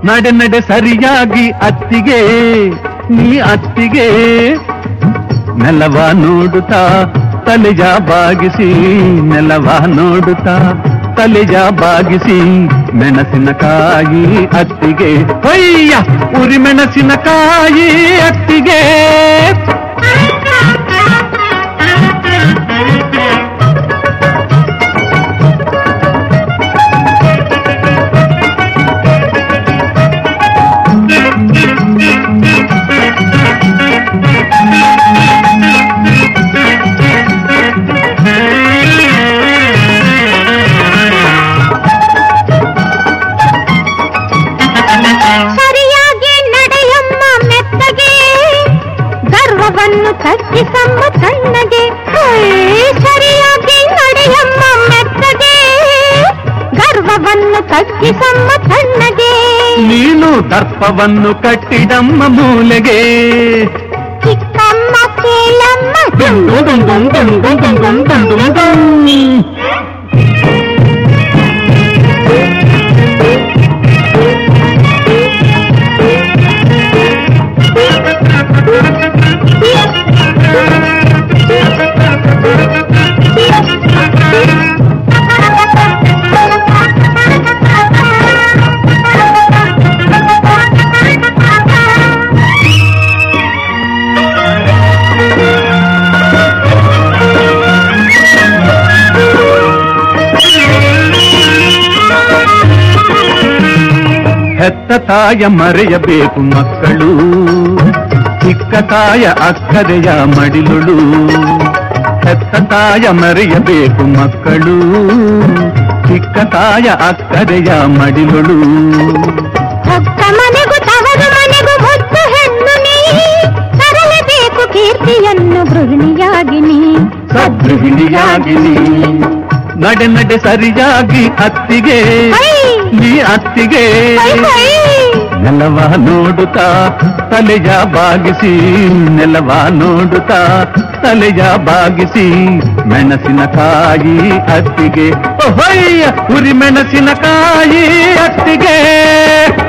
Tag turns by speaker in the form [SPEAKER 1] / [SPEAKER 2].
[SPEAKER 1] ನಡೆ ನಡೆ ಸರಿಯಾಗಿ ಅತ್ತಿಗೆ ನೀ ಅತ್ತಿಗೆ ನೆಲವ ನೋಡುತ್ತಾ ತಲೆಯ ಬಾಗಿಸಿ ನೆಲವ ನೋಡುತ್ತಾ ತಲೆಯ ಬಾಗಿಸಿ ಮೆಣಸಿನಕಾಯಿ ಅತ್ತಿಗೆ ಅಯ್ಯ ಉರಿ ಮೆಣಸಿನಕಾಯಿ ಅತ್ತಿಗೆ
[SPEAKER 2] ಸರಿಯಾಗಿ ನಡೆಯಮ್ಮ ಮೆತ್ತಗೆ ಗರ್ವವನ್ನು ತಗ್ಗಿಸಮ್ಮ ತಣ್ಣಗೆ ಹೇ, ಸರಿಯಾಗಿ ನಡೆಯಮ್ಮ ಮೆತ್ತಗೆ ಗರ್ವವನ್ನು ತಗ್ಗಿಸಮ್ಮ ತಣ್ಣಗೆ
[SPEAKER 1] ನೀನು ದರ್ಪವನ್ನು ಕಟ್ಟಿಡಮ್ಮ ಮೂಲೆಗೆ
[SPEAKER 2] ಚಿಕ್ಕಮ್ಮ ಕೇಳಮ್ಮ
[SPEAKER 1] ಡುಂ ಡುಂ ಡುಂ ಡುಂ ಡುಂ ಡುಂ ಡುಂ ಡುಂ ಡುಂ ಡುಂ ಡುಂ. ಹೆತ್ತ ತಾಯ ಮರೆಯಬೇಕು ಮಕ್ಕಳು ಚಿಕ್ಕ ತಾಯ ಅಕ್ಕರೆಯ ಮಡಿಲುಳು ಹೆತ್ತ ತಾಯ ಮರೆಯಬೇಕು ಮಕ್ಕಳು ಚಿಕ್ಕ ತಾಯ ಅಕ್ಕರೆಯ ಮಡಿಲುಳು
[SPEAKER 2] ಹೊಕ್ಕ ಮನೆಗೂ ತವರು ಮನೆಗೂ ಮುದ್ದು ಹೆಣ್ಣು ನೀ ತರಲೇಬೇಕು ಕೀರ್ತಿಯನ್ನು ಗೃಹಿಣಿಯಾಗಿ ನೀ
[SPEAKER 1] ಸದೃಹಿಣಿಯಾಗಿ ನೀ ನಡೆ ನಡೆ ಸರಿಯಾಗಿ ಅತ್ತಿಗೆ
[SPEAKER 2] ಹೈ!
[SPEAKER 1] ನೀ ಅತ್ತಿಗೆ
[SPEAKER 2] ಹೈ, ಹೈ!
[SPEAKER 1] ನೆಲವ ನೋಡುತ್ತಾ ತಲೆಯ ಬಾಗಿಸಿ ನೆಲವ ನೋಡುತ್ತಾ ತಲೆಯ ಬಾಗಿಸಿ ಮೆಣಸಿನಕಾಯಿ ಅತ್ತಿಗೆ ಓಹಯ್ಯ ಉರಿ ಮೆಣಸಿನಕಾಯಿ ಅತ್ತಿಗೆ